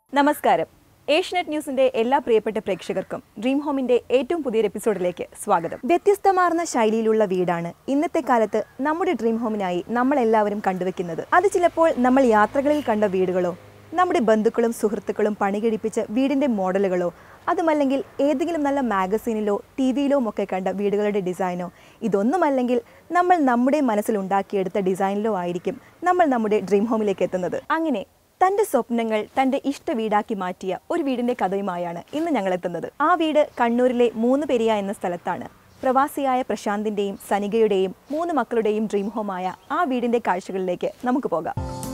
നമസ്കാരം ഏഷ്യനെറ്റ് ന്യൂസിന്റെ എല്ലാ പ്രിയപ്പെട്ട പ്രേക്ഷകർക്കും ഡ്രീം ഹോമിന്റെ ഏറ്റവും പുതിയൊരു എപ്പിസോഡിലേക്ക് സ്വാഗതം വ്യത്യസ്തമാർന്ന ശൈലിയിലുള്ള വീടാണ് ഇന്നത്തെ കാലത്ത് നമ്മുടെ ഡ്രീം ഹോമിനായി നമ്മൾ എല്ലാവരും കണ്ടുവെക്കുന്നത് അത് ചിലപ്പോൾ നമ്മൾ യാത്രകളിൽ കണ്ട വീടുകളോ നമ്മുടെ ബന്ധുക്കളും സുഹൃത്തുക്കളും പണികഴിപ്പിച്ച വീടിന്റെ മോഡലുകളോ അതുമല്ലെങ്കിൽ ഏതെങ്കിലും നല്ല മാഗസീനിലോ ടി വിയിലോ ഒക്കെ കണ്ട വീടുകളുടെ ഡിസൈനോ ഇതൊന്നുമല്ലെങ്കിൽ നമ്മൾ നമ്മുടെ മനസ്സിൽ ഉണ്ടാക്കിയെടുത്ത ഡിസൈനിലോ ആയിരിക്കും നമ്മൾ നമ്മുടെ ഡ്രീം ഹോമിലേക്ക് എത്തുന്നത് അങ്ങനെ തന്റെ സ്വപ്നങ്ങൾ തന്റെ ഇഷ്ട വീടാക്കി മാറ്റിയ ഒരു വീടിന്റെ കഥയുമായാണ് ഇന്ന് ഞങ്ങൾ എത്തുന്നത് ആ വീട് കണ്ണൂരിലെ മൂന്ന് പെരിയ എന്ന സ്ഥലത്താണ് പ്രവാസിയായ പ്രശാന്തിന്റെയും സനികയുടെയും മൂന്ന് മക്കളുടെയും ഡ്രീം ഹോമായ ആ വീടിന്റെ കാഴ്ചകളിലേക്ക് നമുക്ക് പോകാം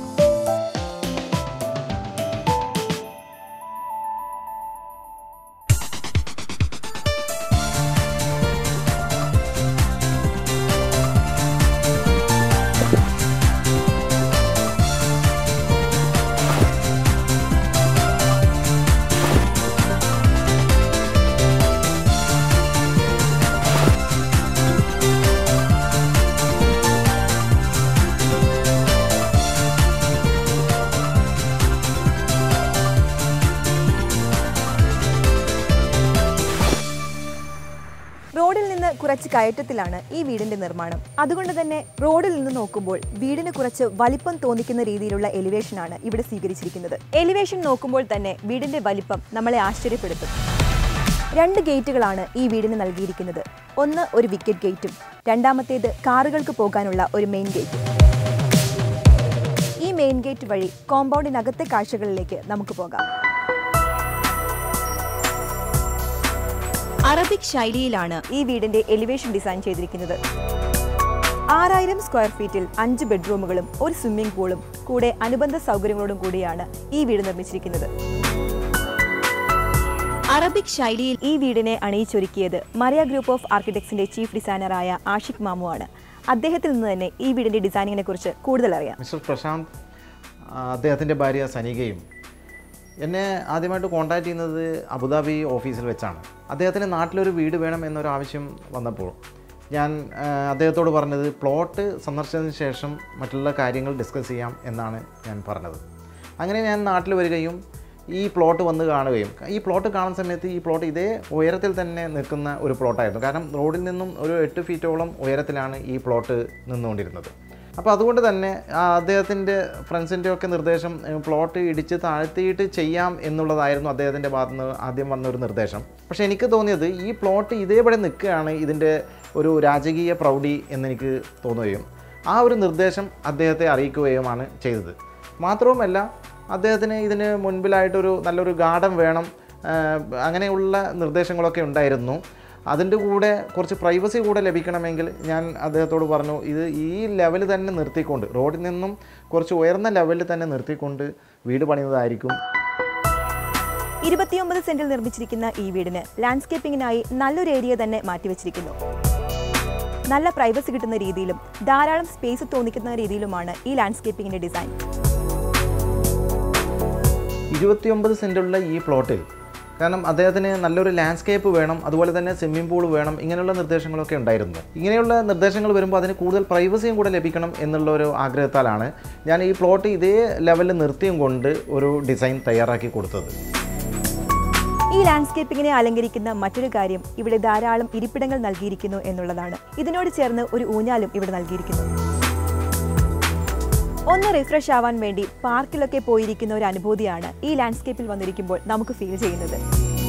റോഡിൽ നിന്ന് കുറച്ച് കയറ്റത്തിലാണ് ഈ വീടിന്റെ നിർമ്മാണം അതുകൊണ്ട് തന്നെ റോഡിൽ നിന്ന് നോക്കുമ്പോൾ വീടിന് കുറച്ച് വലിപ്പം തോന്നിക്കുന്ന രീതിയിലുള്ള എലിവേഷൻ ആണ് ഇവിടെ സ്വീകരിച്ചിരിക്കുന്നത് എലിവേഷൻ നോക്കുമ്പോൾ തന്നെ വീടിന്റെ വലിപ്പം നമ്മളെ ആശ്ചര്യപ്പെടുത്തും രണ്ട് ഗേറ്റുകളാണ് ഈ വീടിന് നൽകിയിരിക്കുന്നത് ഒന്ന് ഒരു വിക്കറ്റ് ഗേറ്റും രണ്ടാമത്തേത് കാറുകൾക്ക് പോകാനുള്ള ഒരു മെയിൻ ഗേറ്റും ഈ മെയിൻ ഗേറ്റ് വഴി കോമ്പൗണ്ടിനകത്തെ കാഴ്ചകളിലേക്ക് നമുക്ക് പോകാം അറബിക് ശൈലിയിലാണ് ഈ വീടിന്റെ എലിവേഷൻ ഡിസൈൻ ചെയ്തിരിക്കുന്നത് ആറായിരം സ്ക്വയർ ഫീറ്റിൽ അഞ്ച് ബെഡ്റൂമുകളും ഒരു സ്വിമ്മിംഗ് പൂളും കൂടെ അനുബന്ധ സൗകര്യങ്ങളോടും കൂടിയാണ് ഈ വീട് നിർമ്മിച്ചിരിക്കുന്നത് അറബിക് ശൈലിയിൽ ഈ വീടിനെ അണിയിച്ചൊരുക്കിയത് മറിയ ഗ്രൂപ്പ് ഓഫ് ആർക്കിടെക്ട്സിന്റെ ചീഫ് ഡിസൈനറായ ആഷിഖ് മാമു ആണ് അദ്ദേഹത്തിൽ നിന്ന് തന്നെ ഈ വീടിന്റെ ഡിസൈനിങ്ങിനെ കുറിച്ച് കൂടുതൽ അറിയാം മിസ്റ്റർ പ്രശാന്ത് ആ, അദ്ദേഹത്തിൻ്റെ ഭാര്യ സനികയും എന്നെ ആദ്യമായിട്ട് കോൺടാക്ട് ചെയ്യുന്നത് അബുദാബി ഓഫീസിൽ വെച്ചാണ് അദ്ദേഹത്തിന് നാട്ടിലൊരു വീട് വേണം എന്നൊരു ആവശ്യം വന്നപ്പോൾ ഞാൻ ആ, അദ്ദേഹത്തോട് പറഞ്ഞത് പ്ലോട്ട് സന്ദർശനത്തിന് ശേഷം മറ്റുള്ള കാര്യങ്ങൾ ഡിസ്കസ് ചെയ്യാം എന്നാണ് ഞാൻ പറഞ്ഞത് അങ്ങനെ ഞാൻ നാട്ടിൽ വരികയും ഈ പ്ലോട്ട് വന്ന് കാണുകയും ഈ പ്ലോട്ട് കാണുന്ന സമയത്ത് ഈ പ്ലോട്ട് ഇതേ ഉയരത്തിൽ തന്നെ നിൽക്കുന്ന ഒരു പ്ലോട്ടായിരുന്നു കാരണം റോഡിൽ നിന്നും ഒരു എട്ട് ഫീറ്റോളം ഉയരത്തിലാണ് ഈ പ്ലോട്ട് നിന്നുകൊണ്ടിരുന്നത് അപ്പോൾ അതുകൊണ്ട് തന്നെ ആ അദ്ദേഹത്തിൻ്റെ ഫ്രണ്ട്സിൻ്റെ ഒക്കെ നിർദ്ദേശം ഏഹ്, പ്ലോട്ട് ഇടിച്ച് താഴ്ത്തിയിട്ട് ചെയ്യാം എന്നുള്ളതായിരുന്നു അദ്ദേഹത്തിൻ്റെ ഭാഗത്തു നിന്ന് ആദ്യം വന്നൊരു നിർദ്ദേശം പക്ഷേ എനിക്ക് തോന്നിയത് ഈ പ്ലോട്ട് ഇതേപടി നിൽക്കുകയാണ് ഇതിൻ്റെ ഒരു രാജകീയ പ്രൗഢി എന്നെനിക്ക് തോന്നുകയും ആ ഒരു നിർദ്ദേശം അദ്ദേഹത്തെ അറിയിക്കുകയുമാണ് ചെയ്തത് മാത്രവുമല്ല അദ്ദേഹത്തിന് ഇതിന് മുൻപിലായിട്ടൊരു നല്ലൊരു ഗാർഡൻ വേണം ഏഹ്, അങ്ങനെയുള്ള നിർദ്ദേശങ്ങളൊക്കെ ഉണ്ടായിരുന്നു അതിൻ്റെ കൂടെ കുറച്ച് പ്രൈവസി കൂടെ ലഭിക്കണമെങ്കിൽ ഞാൻ അദ്ദേഹത്തോട് പറഞ്ഞു ഇത് ഈ ലെവൽ തന്നെ നിർത്തിക്കൊണ്ട് റോഡിൽ നിന്നും കുറച്ച് ഉയർന്ന ലെവലിൽ തന്നെ നിർത്തിക്കൊണ്ട് വീട് പണിയുന്നതായിരിക്കും ഇരുപത്തിയൊമ്പത് സെന്റിൽ നിർമ്മിച്ചിരിക്കുന്ന ഈ വീടിന് ലാൻഡ്സ്കേപ്പിംഗിനായി നല്ലൊരു ഏരിയ തന്നെ മാറ്റിവെച്ചിരിക്കുന്നു നല്ല പ്രൈവസി കിട്ടുന്ന രീതിയിലും ധാരാളം സ്പേസ് തോന്നിക്കുന്ന രീതിയിലുമാണ് ഈ ലാൻഡ്സ്കേപ്പിംഗിന്റെ ഡിസൈൻ ഇരുപത്തിയൊമ്പത് സെൻറ്റുള്ള ഈ പ്ലോട്ടിൽ കാരണം അദ്ദേഹത്തിന് നല്ലൊരു ലാൻഡ്സ്കേപ്പ് വേണം അതുപോലെ തന്നെ സ്വിമ്മിംഗ് പൂൾ വേണം ഇങ്ങനെയുള്ള നിർദ്ദേശങ്ങളൊക്കെ ഉണ്ടായിരുന്നു ഇങ്ങനെയുള്ള നിർദ്ദേശങ്ങൾ വരുമ്പോൾ അതിന് കൂടുതൽ പ്രൈവസിയും കൂടെ ലഭിക്കണം എന്നുള്ള ഒരു ആഗ്രഹത്താലാണ് ഞാൻ ഈ പ്ലോട്ട് ഇതേ ലെവലിൽ നിർത്തിയും കൊണ്ട് ഒരു ഡിസൈൻ തയ്യാറാക്കി കൊടുത്തത് ഈ ലാൻഡ്സ്കേപ്പിങ്ങിനെ അലങ്കരിക്കുന്ന മറ്റൊരു കാര്യം ഇവിടെ ധാരാളം ഇരിപ്പിടങ്ങൾ നൽകിയിരിക്കുന്നു എന്നുള്ളതാണ് ഇതിനോട് ചേർന്ന് ഒരു ഊഞ്ഞാലും ഇവിടെ നൽകിയിരിക്കുന്നു ഒന്ന് റിഫ്രഷ് ആവാൻ വേണ്ടി പാർക്കിലൊക്കെ പോയിരിക്കുന്ന ഒരു അനുഭൂതിയാണ് ഈ ലാൻഡ്സ്കേപ്പിൽ വന്നിരിക്കുമ്പോൾ നമുക്ക് ഫീൽ ചെയ്യുന്നത്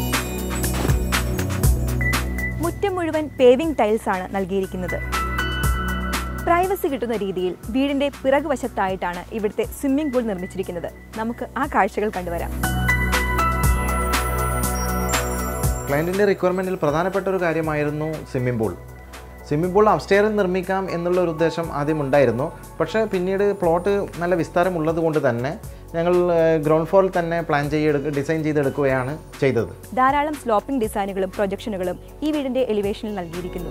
മുറ്റം മുഴുവൻ പേവിംഗ് ടൈൽസ് ആണ് നൽകിയിരിക്കുന്നത് പ്രൈവസി കിട്ടുന്ന രീതിയിൽ വീടിന്റെ പിറകുവശത്തായിട്ടാണ് ഇവിടുത്തെ സ്വിമ്മിംഗ് പൂൾ നിർമ്മിച്ചിരിക്കുന്നത് നമുക്ക് ആ കാഴ്ചകൾ കണ്ടുവരാം ക്ലയൻറ്റിൻ്റെ റിക്വയർമെൻറ്റിൽ പ്രധാനപ്പെട്ട ഒരു കാര്യമായിരുന്നു സ്വിമ്മിംഗ് പൂൾ സ്വിമ്മിംഗ് പൂൾ അപ്സ്റ്റെയറിൽ നിർമ്മിക്കാം എന്നുള്ള ഒരു ഉദ്ദേശം ആദ്യം ഉണ്ടായിരുന്നു പക്ഷേ പിന്നീട് പ്ലോട്ട് നല്ല വിസ്താരമുള്ളത് കൊണ്ട് തന്നെ ഞങ്ങൾ ഗ്രൗണ്ട് ഫ്ലോറിൽ തന്നെ പ്ലാൻ ചെയ്തെടുക്കുക ഡിസൈൻ ചെയ്തെടുക്കുകയാണ് ചെയ്തത് ധാരാളം സ്ലോപ്പിംഗ് ഡിസൈനുകളും പ്രൊജക്ഷനുകളും ഈ വീടിന്റെ എലിവേഷനിൽ നൽകിയിരിക്കുന്നു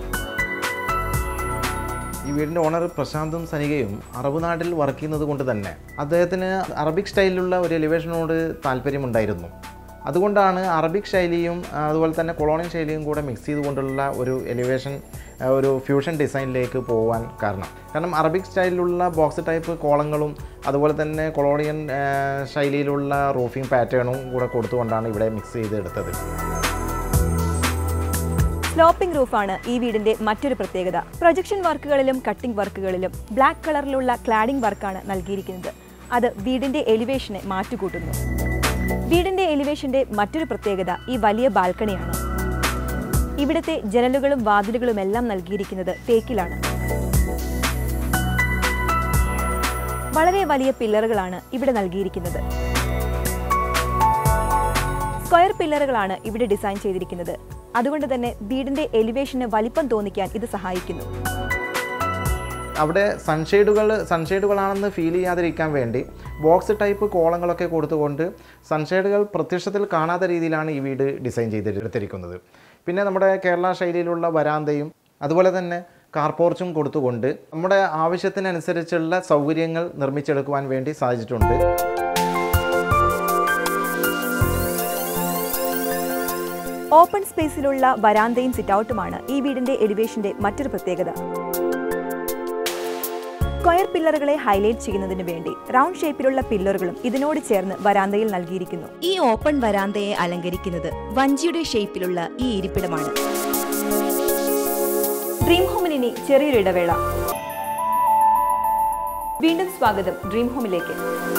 ഈ വീടിൻ്റെ ഓണർ പ്രശാന്തും സനികയും അറബ് നാട്ടിൽ വർക്ക് ചെയ്യുന്നത് കൊണ്ട് തന്നെ അദ്ദേഹത്തിന് അറബിക് സ്റ്റൈലിലുള്ള ഒരു എലിവേഷനോട് താല്പര്യമുണ്ടായിരുന്നു അതുകൊണ്ടാണ് അറബിക് ശൈലിയും ആ, അതുപോലെ തന്നെ കൊളോണിയൻ ശൈലിയും കൂടെ മിക്സ് ചെയ്തുകൊണ്ടുള്ള ഒരു എലിവേഷൻ ആ, ഒരു ഫ്യൂഷൻ ഡിസൈനിലേക്ക് പോകാൻ കാരണം കാരണം അറബിക് സ്റ്റൈലിലുള്ള ബോക്സ് ടൈപ്പ് കോളങ്ങളും അതുപോലെ തന്നെ കൊളോണിയൻ ആ, ശൈലിയിലുള്ള റൂഫിംഗ് പാറ്റേണും കൂടെ കൊടുത്തുകൊണ്ടാണ് ഇവിടെ മിക്സ് ചെയ്തെടുത്തത് സ്ലോപ്പിംഗ് റൂഫാണ് ഈ വീടിന്റെ മറ്റൊരു പ്രത്യേകത പ്രൊജക്ഷൻ വർക്കുകളിലും കട്ടിംഗ് വർക്കുകളിലും ബ്ലാക്ക് കളറിലുള്ള ക്ലാഡിംഗ് വർക്കാണ് നൽകിയിരിക്കുന്നത് അത് വീടിന്റെ എലിവേഷനെ മാറ്റുകൂട്ടുന്നു വീടിന്റെ എലിവേഷന്റെ മറ്റൊരു പ്രത്യേകത ഈ വലിയ ബാൽക്കണിയാണ് ഇവിടുത്തെ ജനലുകളും വാതിലുകളും എല്ലാം നൽകിയിരിക്കുന്നത് തേക്കിലാണ് വളരെ വലിയ പില്ലറുകളാണ് ഇവിടെ നൽകിയിരിക്കുന്നത് സ്ക്വയർ പില്ലറുകളാണ് ഇവിടെ ഡിസൈൻ ചെയ്തിരിക്കുന്നത് അതുകൊണ്ട് തന്നെ വീടിന്റെ എലിവേഷന് വലിപ്പം തോന്നിക്കാൻ ഇത് സഹായിക്കുന്നു അവിടെ സൺഷെയ്ഡുകൾ സൺഷെയ്ഡുകളാണെന്ന് ഫീൽ ചെയ്യാതിരിക്കാൻ വേണ്ടി ബോക്സ് ടൈപ്പ് കോളങ്ങളൊക്കെ കൊടുത്തുകൊണ്ട് സൺഷെയ്ഡുകൾ പ്രത്യക്ഷത്തിൽ കാണാത്ത രീതിയിലാണ് ഈ വീട് ഡിസൈൻ ചെയ്തെടുത്തിരിക്കുന്നത് പിന്നെ നമ്മുടെ കേരള ശൈലിയിലുള്ള വരാന്തയും അതുപോലെ തന്നെ കാർപോർച്ചും കൊടുത്തുകൊണ്ട് നമ്മുടെ ആവശ്യത്തിനനുസരിച്ചുള്ള സൗകര്യങ്ങൾ നിർമ്മിച്ചെടുക്കുവാൻ വേണ്ടി സാധിച്ചിട്ടുണ്ട് ഓപ്പൺ സ്പേസിലുള്ള വരാന്തയും സിറ്റൗട്ടുമാണ് ഈ വീടിന്റെ എലിവേഷന്റെ മറ്റൊരു പ്രത്യേകത സ്ക്വയർ പില്ലറുകളെ ഹൈലൈറ്റ് ചെയ്യുന്നതിന് വേണ്ടി റൗണ്ട് ഷേപ്പിലുള്ള പില്ലറുകളും ഇതിനോട് ചേർന്ന് വരാന്തയിൽ നൽകിയിരിക്കുന്നു ഈ ഓപ്പൺ വരാന്തയെ അലങ്കരിക്കുന്നത് വഞ്ചിയുടെ ഷേപ്പിലുള്ള ഈ ഇരിപ്പിടമാണ് ഡ്രീം ഹോമിന് ഇനി ചെറിയൊരു ഇടവേള വീണ്ടും സ്വാഗതം ഡ്രീം ഹോമിലേക്ക്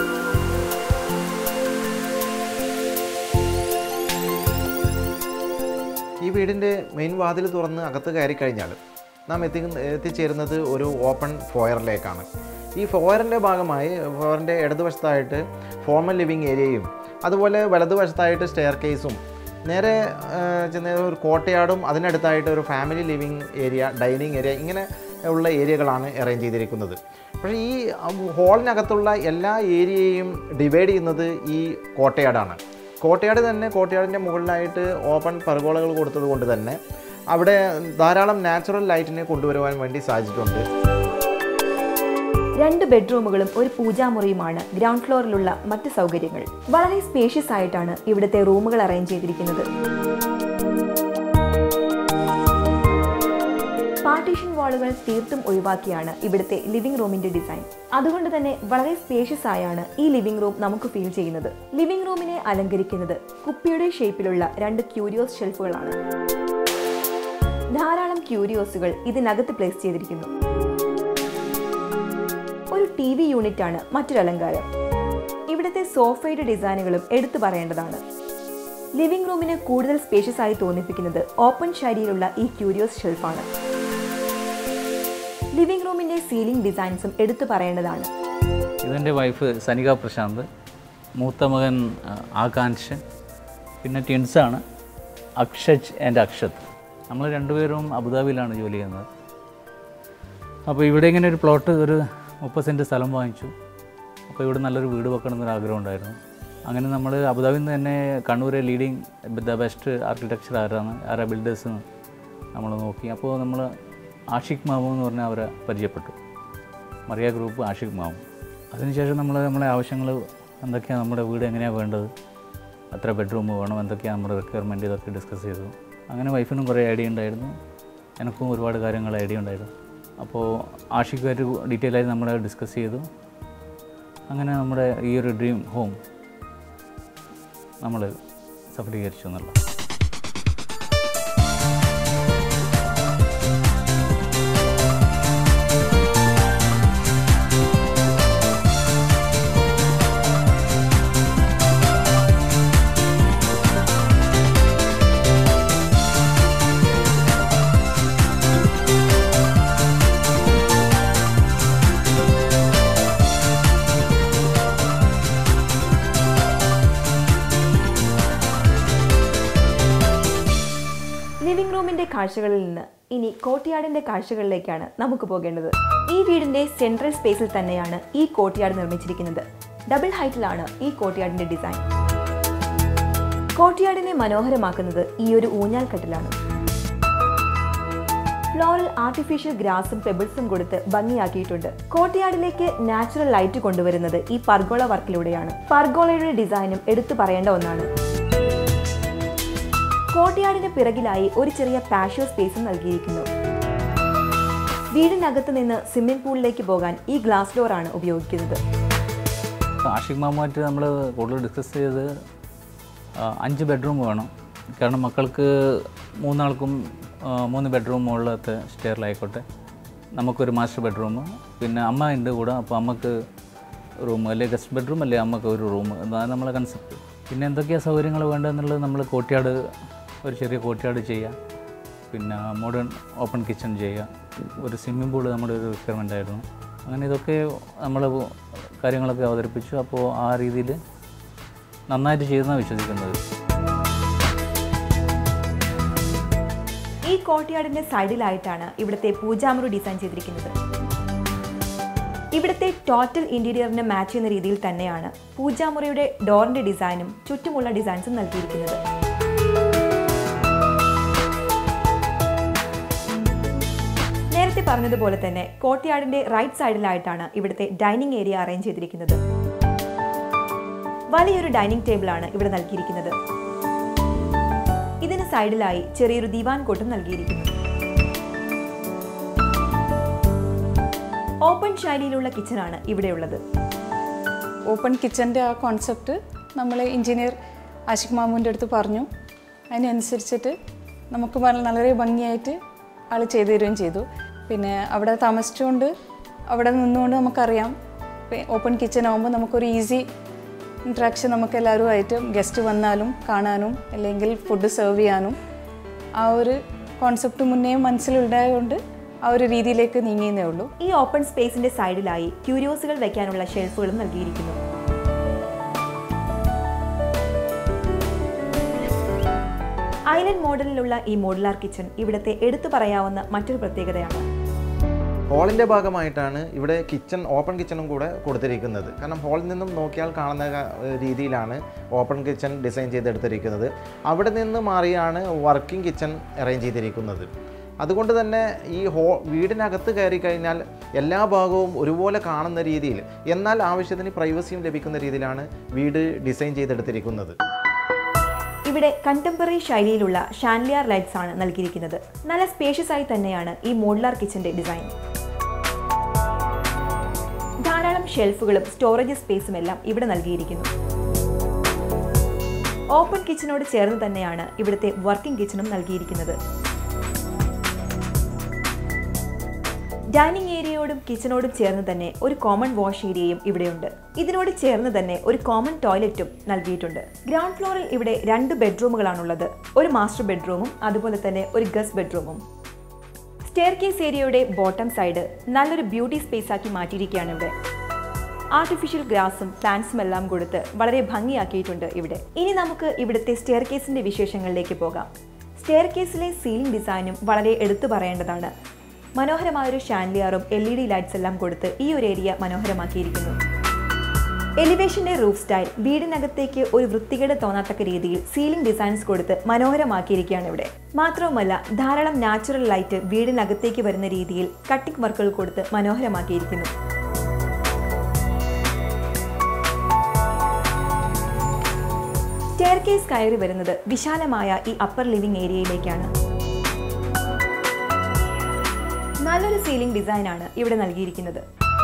ഈ വീടിൻ്റെ മെയിൻ വാതിൽ തുറന്ന് അകത്ത് കയറി കഴിഞ്ഞാൽ നാം എത്തി എത്തിച്ചേരുന്നത് ഒരു ഓപ്പൺ ഫോയറിലേക്കാണ് ഈ ഫോയറിൻ്റെ ഭാഗമായി ഫോയറിൻ്റെ ഇടതുവശത്തായിട്ട് ഫോർമൽ ലിവിങ് ഏരിയയും അതുപോലെ വലതുവശത്തായിട്ട് സ്റ്റെയർ കേസും നേരെ ആ, ചെന്ന് ഒരു കോട്ടയാടും അതിനടുത്തായിട്ട് ഒരു family living area dining area ഇങ്ങനെ ഉള്ള ഏരിയകളാണ് അറേഞ്ച് ചെയ്തിരിക്കുന്നത് പക്ഷേ ഈ ഹോളിനകത്തുള്ള എല്ലാ ഏരിയയും ഡിവൈഡ് ചെയ്യുന്നത് ഈ കോട്ടയാടാണ് കോട്ടയാട് തന്നെ കോട്ടയാടിൻ്റെ മുകളിലായിട്ട് ഓപ്പൺ പെർഗോളകൾ കൊടുത്തത് കൊണ്ട് തന്നെ അവിടെ ധാരാളം നാച്ചുറൽ ലൈറ്റിനെ കൊണ്ടുവരുവാൻ വേണ്ടി സാധിച്ചിട്ടുണ്ട് രണ്ട് ബെഡ്റൂമുകളും ഒരു പൂജാമുറിയുമാണ് ഗ്രൗണ്ട് ഫ്ലോറിലുള്ള മറ്റ് സൗകര്യങ്ങൾ വളരെ സ്പേഷ്യസ് ആയിട്ടാണ് ഇവിടുത്തെ റൂമുകൾ അറേഞ്ച് ചെയ്തിരിക്കുന്നത് പാർട്ടീഷൻ വാളുകൾ തീർത്തും ഒഴിവാക്കിയാണ് ഇവിടുത്തെ ലിവിംഗ് റൂമിന്റെ ഡിസൈൻ അതുകൊണ്ട് തന്നെ വളരെ സ്പേഷ്യസ് ആയാണ് ഈ ലിവിംഗ് റൂം നമുക്ക് ഫീൽ ചെയ്യുന്നത് ലിവിംഗ് റൂമിനെ അലങ്കരിക്കുന്നത് കുപ്പിയുടെ ഷേപ്പിലുള്ള രണ്ട് ക്യൂരിയോസ് ഷെൽഫുകളാണ് ധാരാളം ക്യൂരിയോസുകൾ ഇതിനകത്ത് പ്ലേസ് ചെയ്തിരിക്കുന്നു ഒരു ടി വി യൂണിറ്റ് ആണ് മറ്റൊരു അലങ്കാരം ഇവിടുത്തെ സോഫയുടെ ഡിസൈനുകളും എടുത്തു പറയേണ്ടതാണ് ലിവിംഗ് റൂമിന് കൂടുതൽ സ്പേഷ്യസ് ആയി തോന്നിപ്പിക്കുന്നത് ഓപ്പൺ ശൈലിയിലുള്ള ഈ ക്യൂരിയോസ് ഷെൽഫാണ് ലിവിംഗ് റൂമിന്റെ സീലിംഗ് ഡിസൈൻസും എടുത്തു പറയേണ്ടതാണ് ഇതെൻ്റെ വൈഫ് സനിക പ്രശാന്ത് മൂത്ത മകൻ ആ, ആകാംക്ഷ പിന്നെ ട്വിൻസാണ് അക്ഷജ് ആൻഡ് അക്ഷത് നമ്മൾ രണ്ടുപേരും അബുദാബിയിലാണ് ജോലി ചെയ്യുന്നത് അപ്പോൾ ഇവിടെ ഇങ്ങനെ ഒരു പ്ലോട്ട് ഒരു മുപ്പത് സെൻറ്റ് സ്ഥലം വാങ്ങിച്ചു അപ്പോൾ ഇവിടെ നല്ലൊരു വീട് വെക്കണം എന്നൊരു ആഗ്രഹം ഉണ്ടായിരുന്നു അങ്ങനെ നമ്മൾ അബുദാബിയിൽ നിന്ന് തന്നെ കണ്ണൂരെ ലീഡിങ് ദ ബെസ്റ്റ് ആർക്കിടെക്ചർ ആരാണ് ആരാ ബിൽഡേഴ്സ് നമ്മൾ നോക്കി അപ്പോൾ നമ്മൾ ആഷിഖ് മാമു എന്ന് പറഞ്ഞാൽ അവരെ പരിചയപ്പെട്ടു മറിയ ഗ്രൂപ്പ് ആഷിഖ് മാമു അതിനുശേഷം നമ്മൾ നമ്മളെ ആവശ്യങ്ങൾ എന്തൊക്കെയാണ് നമ്മുടെ വീട് എങ്ങനെയാണ് വേണ്ടത് എത്ര ബെഡ്റൂം വേണം എന്തൊക്കെയാണ് നമ്മുടെ റിക്വയർമെൻറ്റ് ഇതൊക്കെ ഡിസ്കസ് ചെയ്തു അങ്ങനെ വൈഫിനും കുറേ ഐഡിയ ഉണ്ടായിരുന്നു എനിക്കും ഒരുപാട് കാര്യങ്ങൾ ഐഡിയ ഉണ്ടായിരുന്നു അപ്പോൾ ആഷിഖുമായിട്ട് ഡീറ്റെയിൽ ആയി നമ്മൾ ഡിസ്കസ് ചെയ്തു അങ്ങനെ നമ്മുടെ ഈ ഒരു ഡ്രീം ഹോം നമ്മൾ സഫലീകരിച്ചു എന്നുള്ള ലിവിംഗ് റൂമിന്റെ കാഴ്ചകളിൽ നിന്ന് ഇനി കോട്ടയാടിന്റെ കാഴ്ചകളിലേക്കാണ് നമുക്ക് പോകേണ്ടത് ഈ വീടിന്റെ സെൻട്രൽ സ്പേസിൽ തന്നെയാണ് ഈ കോട്ടയാട് നിർമ്മിച്ചിരിക്കുന്നത് ഡബിൾ ഹൈറ്റിലാണ് ഈ കോട്ടയാടിന്റെ ഡിസൈൻ കോട്ടയാടിനെ മനോഹരമാക്കുന്നത് ഈ ഒരു ഊഞ്ഞാൽ കട്ടിലാണ് ഫ്ലോറിൽ ആർട്ടിഫിഷ്യൽ ഗ്രാസും പെബിൾസും കൊടുത്ത് ഭംഗിയാക്കിയിട്ടുണ്ട് കോട്ടയാടിലേക്ക് നാച്ചുറൽ ലൈറ്റ് കൊണ്ടുവരുന്നത് ഈ പർഗോള വർക്കിലൂടെയാണ് പർഗോളയുടെ ഡിസൈനും എടുത്തു പറയേണ്ട ഒന്നാണ് കോട്ടയാടിന് പിറകിലായി ഒരു ചെറിയ പാഷ്യോ സ്പേസും നൽകിയിരിക്കുന്നു വീടിനകത്ത് നിന്ന് സ്വിമ്മിംഗ് പൂളിലേക്ക് പോകാൻ ഈ ഗ്ലാസ് ഡോർ ആണ് ഉപയോഗിക്കുന്നത് ആഷിഖ് മാമുമായിട്ട് നമ്മൾ കൂടുതൽ ഡിസ്കസ് ചെയ്ത് ആ, അഞ്ച് ബെഡ്റൂം വേണം കാരണം മക്കൾക്ക് മൂന്നാൾക്കും ആ, മൂന്ന് ബെഡ്റൂം മുകളിലത്തെ സ്റ്റെയറിലായിക്കോട്ടെ നമുക്കൊരു മാസ്റ്റർ ബെഡ്റൂം പിന്നെ അമ്മ ഉണ്ട് കൂടെ അപ്പോൾ അമ്മക്ക് റൂം അല്ലെങ്കിൽ ഗസ്റ്റ് ബെഡ്റൂം അല്ലേ അമ്മക്ക് ഒരു റൂം എന്നാണ് നമ്മളെ കൺസെപ്റ്റ് പിന്നെ എന്തൊക്കെയാണ് സൗകര്യങ്ങൾ വേണ്ടതെന്നുള്ളത് നമ്മൾ കോട്ടിയാട് ഒരു ചെറിയ കോട്ടിയാട് ചെയ്യുക പിന്നെ മോഡേൺ ഓപ്പൺ കിച്ചൺ ചെയ്യുക ഒരു സ്വിമ്മിംഗ് പൂൾ നമ്മുടെ ഒരു റിക്വയർമെൻ്റ് ആയിരുന്നു അങ്ങനെ ഇതൊക്കെ നമ്മൾ കാര്യങ്ങളൊക്കെ അവതരിപ്പിച്ചു അപ്പോൾ ആ രീതിയിൽ നന്നായിട്ട് ചെയ്തെന്നാണ് വിശ്വസിക്കുന്നത് ഈ കോട്ടയാടിന്റെ സൈഡിലായിട്ടാണ് ഇവിടുത്തെ പൂജാമുറി ഡിസൈൻ ചെയ്തിരിക്കുന്നത് ഇവിടുത്തെ ടോട്ടൽ ഇന്റീരിയറിന് മാച്ച് ചെയ്യുന്ന രീതിയിൽ തന്നെയാണ് പൂജാമുറിയുടെ ഡോറിന്റെ ഡിസൈനും ചുറ്റുമുള്ള ഡിസൈൻസും നൽകിയിരിക്കുന്നത് നേരത്തെ പറഞ്ഞതുപോലെ തന്നെ കോട്ടയാടിന്റെ റൈറ്റ് സൈഡിലായിട്ടാണ് ഇവിടുത്തെ ഡൈനിങ് ഏരിയ അറേഞ്ച് ചെയ്തിരിക്കുന്നത് വലിയൊരു ഡൈനിങ് ടേബിൾ ആണ് ഇവിടെ നൽകിയിരിക്കുന്നത് ഇതിന് സൈഡിലായി ചെറിയൊരു ദിവാൻ കോട്ടും നൽകിയിരിക്കുന്നു ഓപ്പൺ ശൈലിയിലുള്ള കിച്ചണാണ് ഇവിടെയുള്ളത് ഓപ്പൺ കിച്ചൻ്റെ ആ കോൺസെപ്റ്റ് നമ്മൾ എഞ്ചിനീയർ ആഷിഖ് മാമുവിൻ്റെ അടുത്ത് പറഞ്ഞു അതിനനുസരിച്ചിട്ട് നമുക്ക് വളരെ വളരെ ഭംഗിയായിട്ട് ആൾ ചെയ്തു തരികയും ചെയ്തു പിന്നെ അവിടെ താമസിച്ചുകൊണ്ട് അവിടെ നിന്നുകൊണ്ട് നമുക്കറിയാം ഓപ്പൺ കിച്ചൺ ആകുമ്പോൾ നമുക്കൊരു ഈസി ഇൻട്രാക്ഷൻ നമുക്ക് എല്ലാവരുമായിട്ട് ഗസ്റ്റ് വന്നാലും കാണാനും അല്ലെങ്കിൽ ഫുഡ് സെർവ് ചെയ്യാനും ആ ഒരു കോൺസെപ്റ്റ് മുന്നേ മനസ്സിലുണ്ടായതുകൊണ്ട് ആ ഒരു രീതിയിലേക്ക് നീങ്ങിയതേ ഉള്ളൂ ഈ ഓപ്പൺ സ്പേസിന്റെ സൈഡിലായി ക്യൂരിയോസുകൾ വെക്കാനുള്ള ഷെൽഫുകളും നൽകിയിരിക്കുന്നു ഐലൻഡ് മോഡലിലുള്ള ഈ മോഡുലാർ കിച്ചൺ ഇവിടുത്തെ എടുത്തു പറയാവുന്ന മറ്റൊരു പ്രത്യേകതയാണ് ഹോളിൻ്റെ ഭാഗമായിട്ടാണ് ഇവിടെ കിച്ചൺ ഓപ്പൺ കിച്ചണും കൂടെ കൊടുത്തിരിക്കുന്നത് കാരണം ഹോളിൽ നിന്നും നോക്കിയാൽ കാണുന്ന ക- രീതിയിലാണ് ഓപ്പൺ കിച്ചൺ ഡിസൈൻ ചെയ്തെടുത്തിരിക്കുന്നത് അവിടെ നിന്ന് മാറിയാണ് വർക്കിംഗ് കിച്ചൺ അറേഞ്ച് ചെയ്തിരിക്കുന്നത് അതുകൊണ്ട് തന്നെ ഈ ഹോ വീടിനകത്ത് കയറി കഴിഞ്ഞാൽ എല്ലാ ഭാഗവും ഒരുപോലെ കാണുന്ന രീതിയിൽ എന്നാൽ ആവശ്യത്തിന് പ്രൈവസിയും ലഭിക്കുന്ന രീതിയിലാണ് വീട് ഡിസൈൻ ചെയ്തെടുത്തിരിക്കുന്നത് ഇവിടെ കണ്ടംപററി ശൈലിയിലുള്ള ഷാൻലിയാർ ലൈറ്റ്സ് ആണ് നൽകിയിരിക്കുന്നത് നല്ല സ്പേഷ്യസ് ആയി തന്നെയാണ് ഈ മോഡുലാർ കിച്ചന്റെ ഡിസൈൻ ധാരാളം ഷെൽഫുകളും സ്റ്റോറേജ് സ്പേസും എല്ലാം ഇവിടെ നൽകിയിരിക്കുന്നു ഓപ്പൺ കിച്ചണോട് ചേർന്ന് തന്നെയാണ് ഇവിടുത്തെ വർക്കിംഗ് കിച്ചണും നൽകിയിരിക്കുന്നത് ഡൈനിങ് ഏരിയയോടും കിച്ചണോടും ചേർന്ന് തന്നെ ഒരു കോമൺ വാഷ് ഏരിയയും ഇവിടെയുണ്ട് ഇതിനോട് ചേർന്ന് തന്നെ ഒരു കോമൺ ടോയ്ലറ്റും നൽകിയിട്ടുണ്ട് ഗ്രൗണ്ട് ഫ്ലോറിൽ ഇവിടെ രണ്ട് ബെഡ്റൂമുകളാണുള്ളത് ഒരു മാസ്റ്റർ ബെഡ്റൂമും അതുപോലെ തന്നെ ഒരു ഗസ്റ്റ് ബെഡ്റൂമും സ്റ്റെയർ കേസ് ഏരിയയുടെ ബോട്ടം സൈഡ് നല്ലൊരു ബ്യൂട്ടി സ്പേസ് ആക്കി മാറ്റിയിരിക്കുകയാണ് ഇവിടെ ആർട്ടിഫിഷ്യൽ ഗ്രാസും പ്ലാന്റ്സും എല്ലാം കൊടുത്ത് വളരെ ഭംഗിയാക്കിയിട്ടുണ്ട് ഇവിടെ ഇനി നമുക്ക് ഇവിടുത്തെ സ്റ്റെയർ കേസിന്റെ വിശേഷങ്ങളിലേക്ക് പോകാം സ്റ്റെയർ കേസിലെ സീലിംഗ് ഡിസൈനും വളരെ എടുത്തു പറയേണ്ടതാണ് മനോഹരമായൊരു ഷാൻലിയറും എൽ ഇ ഡി ലൈറ്റ്സ് എല്ലാം കൊടുത്ത് ഈ ഒരു ഏരിയ മനോഹരമാക്കിയിരിക്കുന്നു എലിവേഷന്റെ റൂഫ് സ്റ്റൈൽ വീടിനകത്തേക്ക് ഒരു വൃത്തികേട് തോന്നാത്തക്ക രീതിയിൽ സീലിംഗ് ഡിസൈൻസ് കൊടുത്ത് മനോഹരമാക്കിയിരിക്കുകയാണ് ഇവിടെ മാത്രവുമല്ല ധാരാളം നാച്ചുറൽ ലൈറ്റ് വീടിനകത്തേക്ക് വരുന്ന രീതിയിൽ കട്ടിംഗ് വർക്കുകൾ കൊടുത്ത് മനോഹരമാക്കിയിരിക്കുന്നു സ്റ്റെയർ കേസ് കയറി വരുന്നത് വിശാലമായ ഈ അപ്പർ ലിവിംഗ് ഏരിയയിലേക്കാണ് നല്ലൊരു സീലിംഗ് ഡിസൈനാണ് ഇവിടെ നൽകിയിരിക്കുന്നത്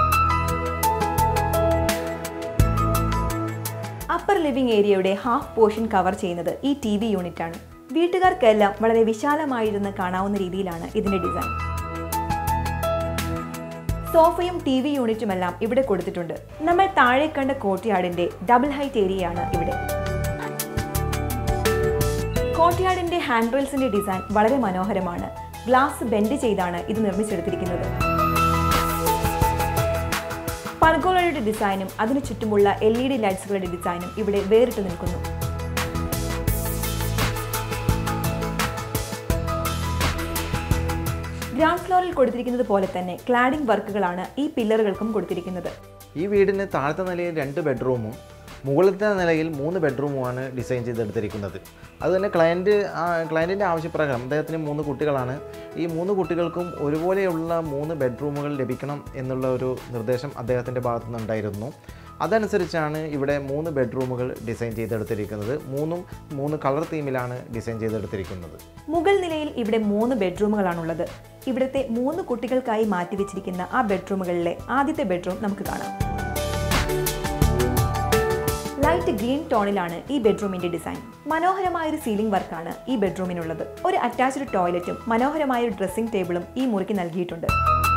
അപ്പർ ലിവിംഗ് ഏരിയയുടെ ഹാഫ് പോർഷൻ കവർ ചെയ്യുന്നത് ഈ ടി വി യൂണിറ്റ് ആണ് വീട്ടുകാർക്കെല്ലാം വളരെ വിശാലമായിരുന്ന് കാണാവുന്ന രീതിയിലാണ് ഇതിന്റെ ഡിസൈൻ സോഫയും ടി വി യൂണിറ്റുമെല്ലാം ഇവിടെ കൊടുത്തിട്ടുണ്ട് നമ്മൾ താഴെ കണ്ട കോർട്ട്യാർഡിന്റെ ഡബിൾ ഹൈറ്റ് ഏരിയയാണ് ഇവിടെ കോർട്ട്യാർഡിന്റെ ഹാൻഡ് റെയിൽസിന്റെ ഡിസൈൻ വളരെ മനോഹരമാണ് ഗ്ലാസ് ബെൻഡ് ചെയ്താണ് ഇത് നിർമ്മിച്ചെടുത്തിരിക്കുന്നത് പർഗോളയുടെ ഡിസൈനും അതിനു ചുറ്റുമുള്ള എൽ ഇ ഡി ലൈറ്റ്സുകളുടെ ഡിസൈനും ഇവിടെ വേറിട്ട് നിൽക്കുന്നു ഗ്രൗണ്ട് ഫ്ലോറിൽ കൊടുത്തിരിക്കുന്നത് പോലെ തന്നെ ക്ലാഡിംഗ് വർക്കുകളാണ് ഈ പില്ലറുകൾക്കും കൊടുത്തിരിക്കുന്നത് ഈ വീടിന് താഴത്തെ നിലയിൽ രണ്ട് ബെഡ്റൂമും മുകളിലത്തെ നിലയിൽ മൂന്ന് ബെഡ്റൂമുമാണ് ഡിസൈൻ ചെയ്തെടുത്തിരിക്കുന്നത് അതുതന്നെ ക്ലയൻറ്റ് ക്ലയൻറ്റിൻ്റെ ആവശ്യപ്രകാരം അദ്ദേഹത്തിന് മൂന്ന് കുട്ടികളാണ് ഈ മൂന്ന് കുട്ടികൾക്കും ഒരുപോലെയുള്ള മൂന്ന് ബെഡ്റൂമുകൾ ലഭിക്കണം എന്നുള്ള ഒരു നിർദ്ദേശം അദ്ദേഹത്തിൻ്റെ ഭാഗത്തു നിന്നുണ്ടായിരുന്നു അതനുസരിച്ചാണ് ഇവിടെ മൂന്ന് ബെഡ്റൂമുകൾ ഡിസൈൻ ചെയ്തെടുത്തിരിക്കുന്നത് മൂന്നും മൂന്ന് കളർ തീമിലാണ് ഡിസൈൻ ചെയ്തെടുത്തിരിക്കുന്നത് മുകൾ നിലയിൽ ഇവിടെ മൂന്ന് ബെഡ്റൂമുകളാണുള്ളത് ഇവിടുത്തെ മൂന്ന് കുട്ടികൾക്കായി മാറ്റിവെച്ചിരിക്കുന്ന ആ ബെഡ്റൂമുകളിലെ ആദ്യത്തെ ബെഡ്റൂം നമുക്ക് കാണാം ലൈറ്റ് ഗ്രീൻ ടോണിലാണ് ഈ ബെഡ്റൂമിന്റെ ഡിസൈൻ മനോഹരമായ ഒരു സീലിംഗ് വർക്കാണ് ഈ ബെഡ്റൂമിനുള്ളത് ഒരു അറ്റാച്ച്ഡ് ടോയ്ലറ്റും മനോഹരമായ ഒരു ഡ്രസ്സിംഗ് ടേബിളും ഈ മുറിക്ക് നൽകിയിട്ടുണ്ട്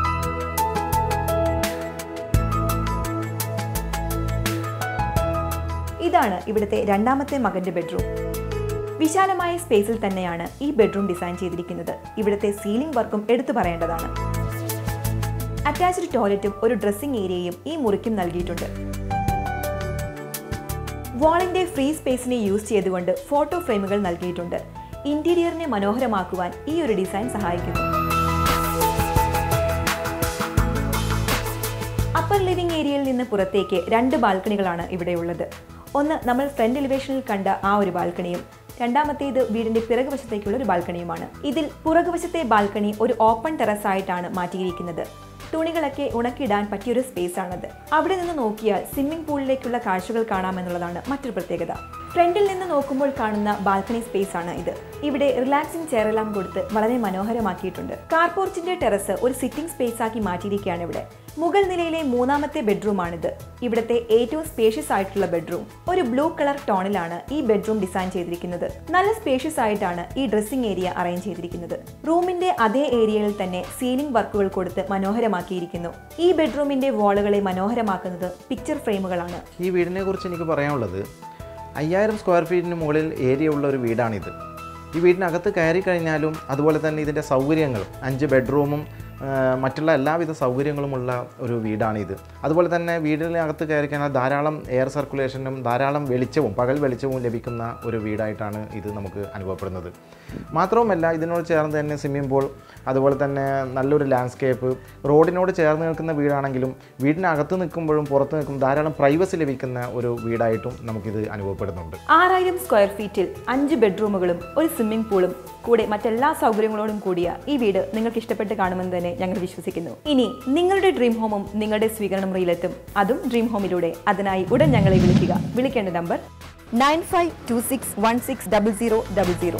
ഇതാണ് ഇവിടുത്തെ രണ്ടാമത്തെ മകന്റെ ബെഡ്റൂം വിശാലമായ സ്പേസിൽ തന്നെയാണ് ഈ ബെഡ്റൂം ഡിസൈൻ ചെയ്തിരിക്കുന്നത് ഇവിടുത്തെ സീലിംഗ് വർക്കും എടുത്തു പറയേണ്ടതാണ് അറ്റാച്ച്ഡ് ടോയ്ലറ്റും ഒരു ഡ്രസ്സിംഗ് ഏരിയയും ഈ മുറിക്കും നൽകിയിട്ടുണ്ട് വാളിന്റെ ഫ്രീ സ്പേസിനെ യൂസ് ചെയ്തുകൊണ്ട് ഫോട്ടോ ഫ്രെയിമുകൾ നൽകിയിട്ടുണ്ട് ഇന്റീരിയറിനെ മനോഹരമാക്കുവാൻ ഈ ഒരു ഡിസൈൻ സഹായിക്കുന്നു അപ്പർ ലിവിംഗ് ഏരിയയിൽ നിന്ന് പുറത്തേക്ക് രണ്ട് ബാൽക്കണികളാണ് ഇവിടെയുള്ളത് ഒന്ന് നമ്മൾ ഫ്രണ്ട് എലിവേഷനിൽ കണ്ട ആ ഒരു ബാൽക്കണിയും രണ്ടാമത്തേത് വീടിന്റെ പിറകുവശത്തേക്കുള്ള ഒരു ബാൽക്കണിയുമാണ് ഇതിൽ പുറകുവശത്തെ ബാൽക്കണി ഒരു ഓപ്പൺ ടെറസ് ആയിട്ടാണ് മാറ്റിയിരിക്കുന്നത് തുണികളൊക്കെ ഉണക്കിയിടാൻ പറ്റിയൊരു സ്പേസ് ആണത് അവിടെ നിന്ന് നോക്കിയാൽ സ്വിമ്മിംഗ് പൂളിലേക്കുള്ള കാഴ്ചകൾ കാണാമെന്നുള്ളതാണ് മറ്റൊരു പ്രത്യേകത ഫ്രണ്ടിൽ നിന്ന് നോക്കുമ്പോൾ കാണുന്ന ബാൽക്കണി സ്പേസ് ആണ് ഇത് ഇവിടെ റിലാക്സിംഗ് ചെയറെല്ലാം കൊടുത്ത് വളരെ മനോഹരമാക്കിയിട്ടുണ്ട് കാർപോർച്ചിന്റെ ടെറസ് ഒരു സിറ്റിംഗ് സ്പേസ് ആക്കി മാറ്റിയിരിക്കുകയാണ് ഇവിടെ മുകൾ നിലയിലെ മൂന്നാമത്തെ ബെഡ്റൂമാണിത് ഇവിടുത്തെ ഏറ്റവും സ്പേഷ്യസ് ആയിട്ടുള്ള ബെഡ്റൂം ഒരു ബ്ലൂ കളർ ടോണിലാണ് ഈ ബെഡ്റൂം ഡിസൈൻ ചെയ്തിരിക്കുന്നത് നല്ല സ്പേഷ്യസ് ആയിട്ടാണ് ഈ ഡ്രസ്സിംഗ് ഏരിയ അറേഞ്ച് ചെയ്തിരിക്കുന്നത് റൂമിന്റെ അതേ ഏരിയയിൽ തന്നെ സീലിംഗ് വർക്കുകൾ കൊടുത്ത് മനോഹരമാക്കിയിരിക്കുന്നു ഈ ബെഡ്റൂമിന്റെ വാളുകളെ മനോഹരമാക്കുന്നത് പിക്ചർ ഫ്രെയിമുകളാണ് ഈ വീടിനെ കുറിച്ച് എനിക്ക് പറയാനുള്ളത് അയ്യായിരം സ്ക്വയർ ഫീറ്റിന് മുകളിൽ ഏരിയ ഉള്ള ഒരു വീടാണിത് ഈ വീടിനകത്ത് കയറി കഴിഞ്ഞാലും അതുപോലെ തന്നെ ഇതിൻ്റെ സൗകര്യങ്ങൾ അഞ്ച് ബെഡ്റൂമും ആ, മറ്റുള്ള എല്ലാവിധ സൗകര്യങ്ങളുമുള്ള ഒരു വീടാണിത് അതുപോലെ തന്നെ വീടിനകത്ത് കയറി കഴിഞ്ഞാൽ ധാരാളം എയർ സർക്കുലേഷനും ധാരാളം വെളിച്ചവും പകൽ വെളിച്ചവും ലഭിക്കുന്ന ഒരു വീടായിട്ടാണ് ഇത് നമുക്ക് അനുഭവപ്പെടുന്നത് മാത്രവുമല്ല ഇതിനോട് ചേർന്ന് തന്നെ സ്വിമ്മിംഗ് പൂൾ അതുപോലെ തന്നെ നല്ലൊരു ലാൻഡ്സ്കേപ്പ് റോഡിനോട് ചേർന്ന് നിൽക്കുന്ന വീടാണെങ്കിലും വീടിനകത്ത് നിൽക്കുമ്പോഴും പുറത്ത് നിൽക്കും ധാരാളം പ്രൈവസി ലഭിക്കുന്ന ഒരു വീടായിട്ടും നമുക്കിത് അനുഭവപ്പെടുന്നുണ്ട് ആറായിരം സ്ക്വയർ ഫീറ്റിൽ അഞ്ച് ബെഡ്റൂമുകളും ഒരു സ്വിമ്മിംഗ് പൂളും കൂടെ മറ്റെല്ലാ സൗകര്യങ്ങളോടും കൂടിയ ഈ വീട് നിങ്ങൾക്ക് ഇഷ്ടപ്പെട്ട് കാണുമെന്ന് തന്നെ ഞങ്ങൾ വിശ്വസിക്കുന്നു ഇനി നിങ്ങളുടെ ഡ്രീം ഹോമും നിങ്ങളുടെ സ്വീകരണ മുറിയിലെത്തും അതും ഡ്രീം ഹോമിലൂടെ അതിനായി ഉടൻ ഞങ്ങളെ വിളിക്കുക വിളിക്കേണ്ട number nine five two six one six double zero double zero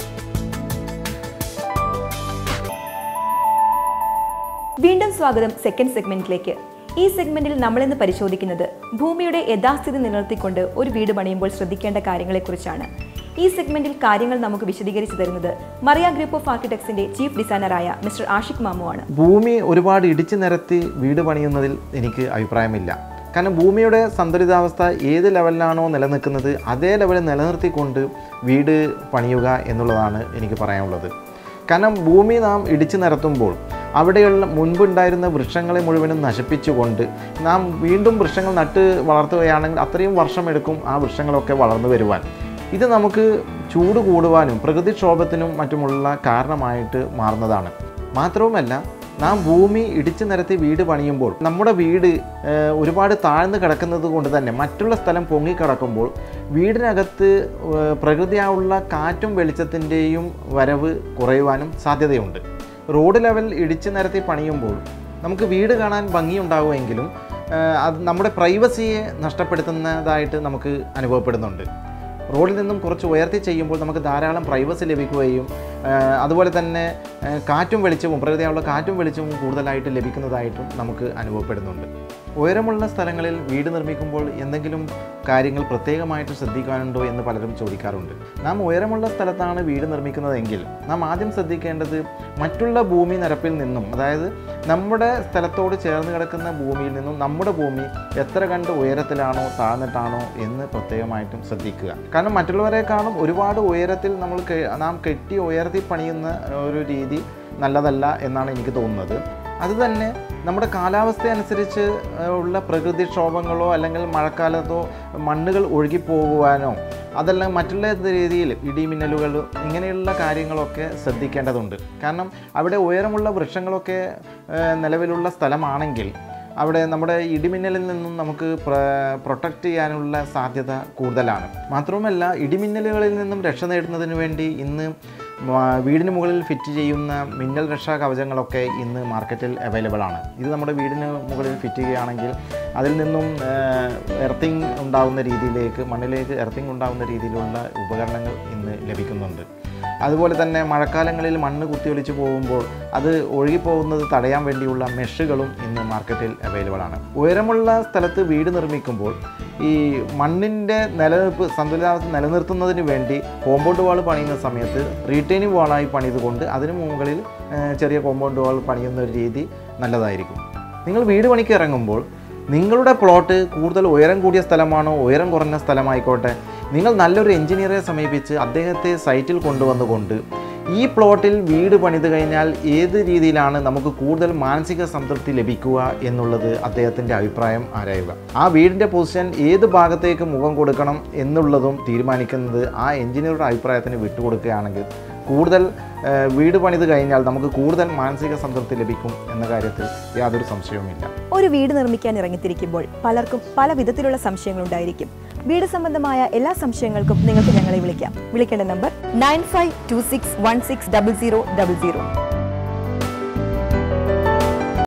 വീണ്ടും സ്വാഗതം സെക്കൻഡ് സെഗ്മെന്റിലേക്ക് ഈ സെഗ്മെന്റിൽ നമ്മളിന്ന് പരിശോധിക്കുന്നത് ഭൂമിയുടെ യഥാസ്ഥിതി നിലനിർത്തിക്കൊണ്ട് ഒരു വീട് പണിയുമ്പോൾ ശ്രദ്ധിക്കേണ്ട കാര്യങ്ങളെക്കുറിച്ചാണ് ഈ സെഗ്മെന്റിൽ കാര്യങ്ങൾ നമുക്ക് വിശദീകരിച്ചു തരുന്നത് മറിയ ഗ്രൂപ്പ് ഓഫ് ആർക്കിടെക്ട്സിന്റെ ചീഫ് ഡിസൈനറായ മിസ്റ്റർ ആഷിഖ് മാമു ആണ് ഭൂമി ഒരുപാട് ഇടിച്ചു നിരത്തി വീട് പണിയുന്നതിൽ എനിക്ക് അഭിപ്രായമില്ല കാരണം ഭൂമിയുടെ സന്തുലിതാവസ്ഥ ഏത് ലെവലിലാണോ നിലനിൽക്കുന്നത് അതേ ലെവലിൽ നിലനിർത്തിക്കൊണ്ട് വീട് പണിയുക എന്നുള്ളതാണ് എനിക്ക് പറയാനുള്ളത് കാരണം ഭൂമി നാം ഇടിച്ചു നിരത്തുമ്പോൾ അവിടെയുള്ള മുൻപുണ്ടായിരുന്ന വൃക്ഷങ്ങളെ മുഴുവനും നശിപ്പിച്ചുകൊണ്ട് നാം വീണ്ടും വൃക്ഷങ്ങൾ നട്ട് വളർത്തുകയാണെങ്കിൽ അത്രയും വർഷമെടുക്കും ആ വൃക്ഷങ്ങളൊക്കെ വളർന്നു വരുവാൻ ഇത് നമുക്ക് ചൂട് കൂടുവാനും പ്രകൃതിക്ഷോഭത്തിനും മറ്റുമുള്ള കാരണമായിട്ട് മാറുന്നതാണ് മാത്രവുമല്ല നാം ഭൂമി ഇടിച്ചു നിരത്തി വീട് പണിയുമ്പോൾ നമ്മുടെ വീട് ഏഹ്, ഒരുപാട് താഴ്ന്നു കിടക്കുന്നത് കൊണ്ട് തന്നെ മറ്റുള്ള സ്ഥലം പൊങ്ങിക്കിടക്കുമ്പോൾ വീടിനകത്ത് ഏഹ്, പ്രകൃതിയായുള്ള കാറ്റും വെളിച്ചത്തിൻ്റെയും വരവ് കുറയുവാനും സാധ്യതയുണ്ട് റോഡ് ലെവൽ ഇടിച്ചു നിരത്തി പണിയുമ്പോൾ നമുക്ക് വീട് കാണാൻ ഭംഗിയുണ്ടാകുമെങ്കിലും ഏഹ്, അത് നമ്മുടെ പ്രൈവസിയെ നഷ്ടപ്പെടുത്തുന്നതായിട്ട് നമുക്ക് അനുഭവപ്പെടുന്നുണ്ട് റോഡിൽ നിന്നും കുറച്ച് ഉയർത്തി ചെയ്യുമ്പോൾ നമുക്ക് ധാരാളം പ്രൈവസി ലഭിക്കുകയും ആ, അതുപോലെ തന്നെ ആ, കാറ്റും വെളിച്ചവും പ്രകൃതിയായുള്ള കാറ്റും വെളിച്ചവും കൂടുതലായിട്ട് ലഭിക്കുന്നതായിട്ടും നമുക്ക് അനുഭവപ്പെടുന്നുണ്ട് ഉയരമുള്ള സ്ഥലങ്ങളിൽ വീട് നിർമ്മിക്കുമ്പോൾ എന്തെങ്കിലും കാര്യങ്ങൾ പ്രത്യേകമായിട്ട് ശ്രദ്ധിക്കാനുണ്ടോ എന്ന് പലരും ചോദിക്കാറുണ്ട് നാം ഉയരമുള്ള സ്ഥലത്താണ് വീട് നിർമ്മിക്കുന്നതെങ്കിൽ നാം ആദ്യം ശ്രദ്ധിക്കേണ്ടത് മറ്റുള്ള ഭൂമി നിരപ്പിൽ നിന്നും അതായത് നമ്മുടെ സ്ഥലത്തോട് ചേർന്ന് കിടക്കുന്ന ഭൂമിയിൽ നിന്നും നമ്മുടെ ഭൂമി എത്ര കണ്ട് ഉയരത്തിലാണോ താഴ്ന്നിട്ടാണോ എന്ന് പ്രത്യേകമായിട്ടും ശ്രദ്ധിക്കുക കാരണം മറ്റുള്ളവരെക്കാളും ഒരുപാട് ഉയരത്തിൽ നമ്മൾ കെ- നാം കെട്ടി ഉയർത്തി പണിയുന്ന ഒരു രീതി നല്ലതല്ല എന്നാണ് എനിക്ക് തോന്നുന്നത് അതുതന്നെ നമ്മുടെ കാലാവസ്ഥ അനുസരിച്ച് ഏഹ്, ഉള്ള പ്രകൃതിക്ഷോഭങ്ങളോ അല്ലെങ്കിൽ മഴക്കാലത്തോ മണ്ണുകൾ ഒഴുകിപ്പോകുവാനോ അതല്ല മറ്റുള്ള രീതിയിൽ ഇടിമിന്നലുകൾ ഇങ്ങനെയുള്ള കാര്യങ്ങളൊക്കെ ശ്രദ്ധിക്കേണ്ടതുണ്ട് കാരണം അവിടെ ഉയരമുള്ള വൃക്ഷങ്ങളൊക്കെ ഏഹ്, നിലവിലുള്ള സ്ഥലമാണെങ്കിൽ അവിടെ നമ്മുടെ ഇടിമിന്നലിൽ നിന്നും നമുക്ക് പ്രൊട്ടക്റ്റ് ചെയ്യാനുള്ള സാധ്യത കൂടുതലാണ് മാത്രവുമല്ല ഇടിമിന്നലുകളിൽ നിന്നും രക്ഷ നേടുന്നതിന് വേണ്ടി ഇന്ന് മ- വീടിന് മുകളിൽ ഫിറ്റ് ചെയ്യുന്ന മിന്നൽ രക്ഷാ കവചങ്ങളൊക്കെ ഇന്ന് മാർക്കറ്റിൽ അവൈലബിൾ ആണ് ഇത് നമ്മുടെ വീടിന് മുകളിൽ ഫിറ്റ് ചെയ്യുകയാണെങ്കിൽ അതിൽ നിന്നും എർത്തിങ് ഉണ്ടാകുന്ന രീതിയിലേക്ക് മണ്ണിലേക്ക് എർത്തിങ് ഉണ്ടാകുന്ന രീതിയിലുള്ള ഉപകരണങ്ങൾ ഇന്ന് ലഭിക്കുന്നുണ്ട് അതുപോലെ തന്നെ മഴക്കാലങ്ങളിൽ മണ്ണ് കുത്തിയൊലിച്ച് പോകുമ്പോൾ അത് ഒഴുകിപ്പോകുന്നത് തടയാൻ വേണ്ടിയുള്ള മെഷുകളും ഇന്ന് മാർക്കറ്റിൽ അവൈലബിൾ ആണ് ഉയരമുള്ള സ്ഥലത്ത് വീട് നിർമ്മിക്കുമ്പോൾ ഈ മണ്ണിൻ്റെ നിലനിൽപ്പ് സന്തുലിതാവസ്ഥ നിലനിർത്തുന്നതിന് വേണ്ടി കോമ്പൗണ്ട് വാൾ പണിയുന്ന സമയത്ത് റീറ്റെയിനിങ് വാളായി പണിതുകൊണ്ട് അതിന് മുകളിൽ ഏഹ്, ചെറിയ കോമ്പൗണ്ട് വാൾ പണിയുന്ന ഒരു രീതി നല്ലതായിരിക്കും നിങ്ങൾ വീട് പണിക്ക് ഇറങ്ങുമ്പോൾ നിങ്ങളുടെ പ്ലോട്ട് കൂടുതൽ ഉയരം കൂടിയ സ്ഥലമാണോ ഉയരം കുറഞ്ഞ സ്ഥലമായിക്കോട്ടെ നിങ്ങൾ നല്ലൊരു എഞ്ചിനീയറെ സമീപിച്ച് അദ്ദേഹത്തെ സൈറ്റിൽ കൊണ്ടുവന്നുകൊണ്ട് ഈ പ്ലോട്ടിൽ വീട് പണിത് കഴിഞ്ഞാൽ ഏത് രീതിയിലാണ് നമുക്ക് കൂടുതൽ മാനസിക സംതൃപ്തി ലഭിക്കുക എന്നുള്ളത് അദ്ദേഹത്തിൻ്റെ അഭിപ്രായം ആരായുക ആ വീടിൻ്റെ പൊസിഷൻ ഏത് ഭാഗത്തേക്ക് മുഖം കൊടുക്കണം എന്നുള്ളതും തീരുമാനിക്കുന്നത് ആ എഞ്ചിനീയറുടെ അഭിപ്രായത്തിന് വിട്ടുകൊടുക്കുകയാണെങ്കിൽ കൂടുതൽ ഏഹ്, വീട് പണിത് കഴിഞ്ഞാൽ നമുക്ക് കൂടുതൽ മാനസിക സംതൃപ്തി ലഭിക്കും എന്ന കാര്യത്തിൽ യാതൊരു സംശയവുമില്ല ഒരു വീട് നിർമ്മിക്കാൻ ഇറങ്ങിത്തിരിക്കുമ്പോൾ പലർക്കും പല വിധത്തിലുള്ള സംശയങ്ങളുണ്ടായിരിക്കും വീട് സംബന്ധമായ എല്ലാ സംശയങ്ങൾക്കും നിങ്ങൾക്ക് ഞങ്ങളെ വിളിക്കാം വിളിക്കേണ്ട number nine five two six one six double zero double zero